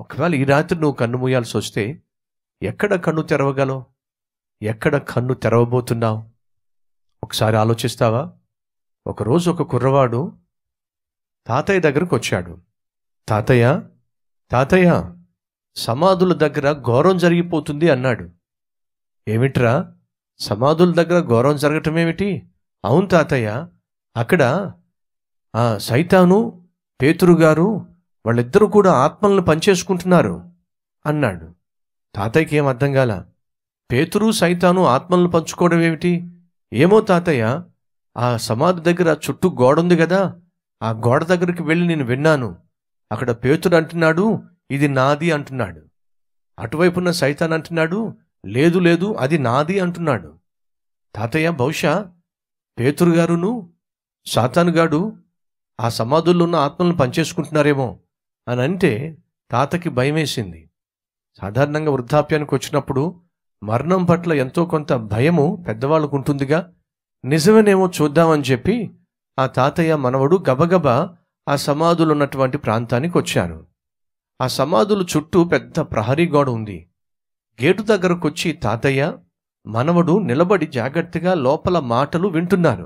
ఒకవేళ ఈ రాత్రి నువ్వు కన్ను మూయాల్సి వస్తే ఎక్కడ కన్ను తెరవగలవు ఎక్కడ కన్ను తెరవబోతున్నావు ఒకసారి ఆలోచిస్తావా ఒకరోజు ఒక కుర్రవాడు తాతయ్య దగ్గరకు వచ్చాడు తాతయ్య తాతయ్య సమాధుల దగ్గర ఘోరం జరిగిపోతుంది అన్నాడు ఏమిట్రా సమాధుల దగ్గర ఘోరం జరగటం ఏమిటి అవును తాతయ్య అక్కడ ఆ సైతాను పేతురు గారు వాళ్ళిద్దరూ కూడా ఆత్మలను పనిచేసుకుంటున్నారు అన్నాడు తాతయ్యకి ఏం అర్థం కాల పేతురు సైతాను ఆత్మలను పంచుకోవడం ఏమిటి ఏమో తాతయ్య ఆ సమాధి దగ్గర చుట్టూ గోడ ఉంది కదా ఆ గోడ దగ్గరికి వెళ్ళి నేను విన్నాను అక్కడ పేతుడు అంటున్నాడు ఇది నాది అంటున్నాడు అటువైపున్న సైతాన్ అంటున్నాడు లేదు లేదు అది నాది అంటున్నాడు తాతయ్య బహుశా పేతురు గారును సాతానుగాడు ఆ సమాధుల్లో ఉన్న ఆత్మలను పనిచేసుకుంటున్నారేమో అని అంటే తాతకి భయమేసింది సాధారణంగా వృద్ధాప్యానికి వచ్చినప్పుడు మరణం పట్ల ఎంతో కొంత భయము పెద్దవాళ్ళకు ఉంటుందిగా నిజమేనేమో చూద్దామని చెప్పి ఆ తాతయ్య మనవడు గబగబా ఆ సమాధులు ఉన్నటువంటి ప్రాంతానికి వచ్చారు ఆ సమాధుల చుట్టూ పెద్ద ప్రహరీ గోడ ఉంది గేటు దగ్గరకు వచ్చి తాతయ్య మనవడు నిలబడి జాగ్రత్తగా లోపల మాటలు వింటున్నారు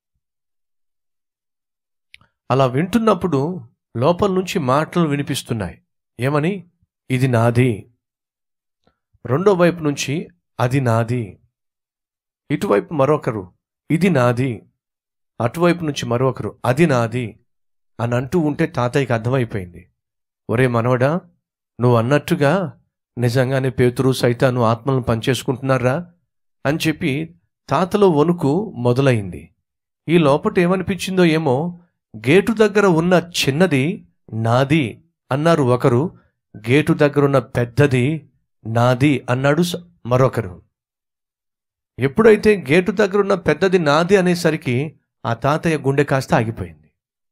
అలా వింటున్నప్పుడు లోపల నుంచి మాటలు వినిపిస్తున్నాయి ఏమని ఇది నాది రెండో వైపు నుంచి అది నాది ఇటువైపు మరొకరు ఇది నాది అటువైపు నుంచి మరొకరు అది నాది అని అంటూ ఉంటే తాతయ్యకి అర్థమైపోయింది ఒరే మనవడా నువ్వు అన్నట్టుగా నిజంగానే పేతురు సైతాను ఆత్మలను పనిచేసుకుంటున్నారా అని చెప్పి తాతలో వణుకు మొదలైంది ఈ లోపట ఏమనిపించిందో ఏమో గేటు దగ్గర ఉన్న చిన్నది నాది అన్నారు ఒకరు గేటు దగ్గర ఉన్న పెద్దది నాది అన్నాడు స- మరొకరు ఎప్పుడైతే గేటు దగ్గర ఉన్న పెద్దది నాది అనేసరికి ఆ తాతయ్య గుండె కాస్త ఆగిపోయింది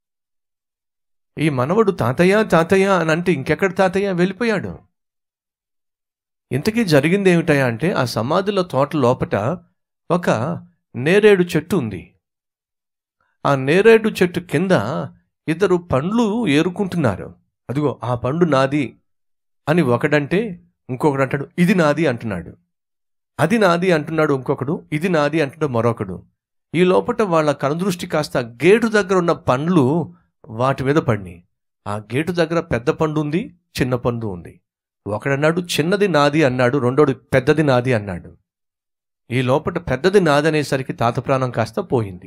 ఈ మనవడు తాతయ్య తాతయ్య అని అంటే ఇంకెక్కడ తాతయ్య వెళ్ళిపోయాడు ఇంతకీ జరిగింది ఏమిటయా అంటే ఆ సమాధిలో తోట లోపట ఒక నేరేడు చెట్టు ఉంది ఆ నేరేడు చెట్టు కింద ఇద్దరు పండ్లు ఏరుకుంటున్నారు అదిగో ఆ పండు నాది అని ఒకడంటే ఇంకొకడు అంటాడు ఇది నాది అంటున్నాడు అది నాది అంటున్నాడు ఇంకొకడు ఇది నాది అంటున్నాడు మరొకడు ఈ లోపట వాళ్ళ కనుదృష్టి కాస్త గేటు దగ్గర ఉన్న పండ్లు వాటి మీద పడినాయి ఆ గేటు దగ్గర పెద్ద పండు ఉంది చిన్న పండు ఉంది ఒకడన్నాడు చిన్నది నాది అన్నాడు రెండోడు పెద్దది నాది అన్నాడు ఈ లోపట పెద్దది నాది అనేసరికి తాత ప్రాణం కాస్త పోయింది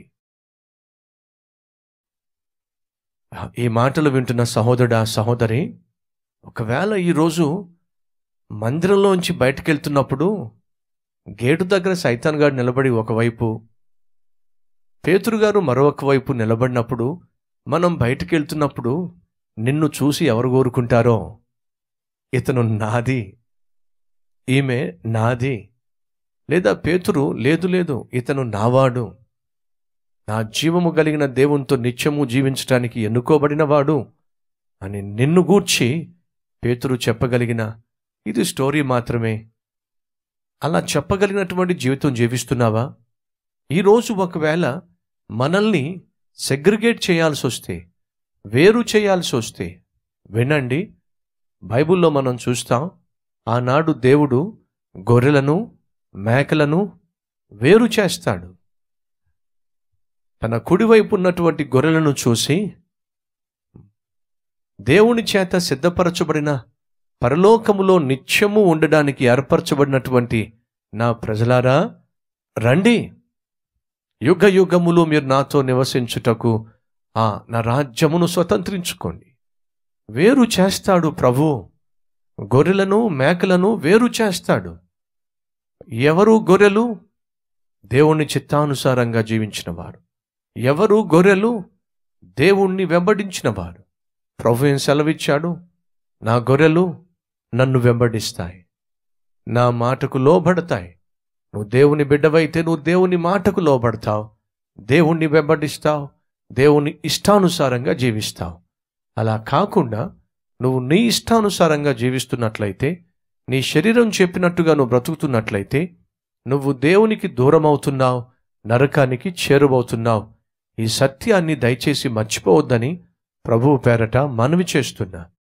ఈ మాటలు వింటున్న సహోదరుడా సహోదరి ఒకవేళ ఈరోజు మందిరంలోంచి బయటకు వెళ్తున్నప్పుడు గేటు దగ్గర సైతాన్ గారు నిలబడి ఒకవైపు పేతురు గారు మరొక వైపు నిలబడినప్పుడు మనం బయటకు వెళ్తున్నప్పుడు నిన్ను చూసి ఎవరు కోరుకుంటారో ఇతను నాది ఈమె నాది లేదా పేతురు లేదు లేదు ఇతను నావాడు నా జీవము కలిగిన దేవునితో నిత్యము జీవించటానికి ఎన్నుకోబడినవాడు అని నిన్ను గూర్చి పేతురు చెప్పగలిగిన ఇది స్టోరీ మాత్రమే అలా చెప్పగలిగినటువంటి జీవితం జీవిస్తున్నావా ఈరోజు ఒకవేళ మనల్ని సెగ్రిగేట్ చేయాల్సి వస్తే వేరు చేయాల్సి వస్తే వినండి బైబిల్లో మనం చూస్తాం ఆనాడు దేవుడు గొర్రెలను మేకలను వేరు చేస్తాడు తన కుడివైపు ఉన్నటువంటి గొర్రెలను చూసి దేవుని చేత సిద్ధపరచబడిన పరలోకములో నిత్యము ఉండడానికి ఏర్పరచబడినటువంటి నా ప్రజలారా రండి యుగ యుగములు మీరు నాతో నివసించుటకు ఆ నా రాజ్యమును స్వతంత్రించుకోండి వేరు చేస్తాడు ప్రభు గొర్రెలను మేకలను వేరు చేస్తాడు ఎవరు గొర్రెలు దేవుని చిత్తానుసారంగా జీవించిన వారు ఎవరు గొర్రెలు దేవుణ్ణి వెంబడించిన వారు ప్రభు ఏం సెలవిచ్చాడు నా గొర్రెలు నన్ను వెంబడిస్తాయి నా మాటకు లోబడతాయి నువ్వు దేవుని బిడ్డవైతే నువ్వు దేవుని మాటకు లోబడతావు దేవుణ్ణి వెంబడిస్తావు దేవుని ఇష్టానుసారంగా జీవిస్తావు అలా కాకుండా నువ్వు నీ ఇష్టానుసారంగా జీవిస్తున్నట్లయితే నీ శరీరం చెప్పినట్టుగా నువ్వు బ్రతుకుతున్నట్లయితే నువ్వు దేవునికి దూరం అవుతున్నావు నరకానికి చేరువవుతున్నావు ఈ సత్యాన్ని దయచేసి మర్చిపోవద్దని ప్రభువు పేరట మనవి చేస్తున్నా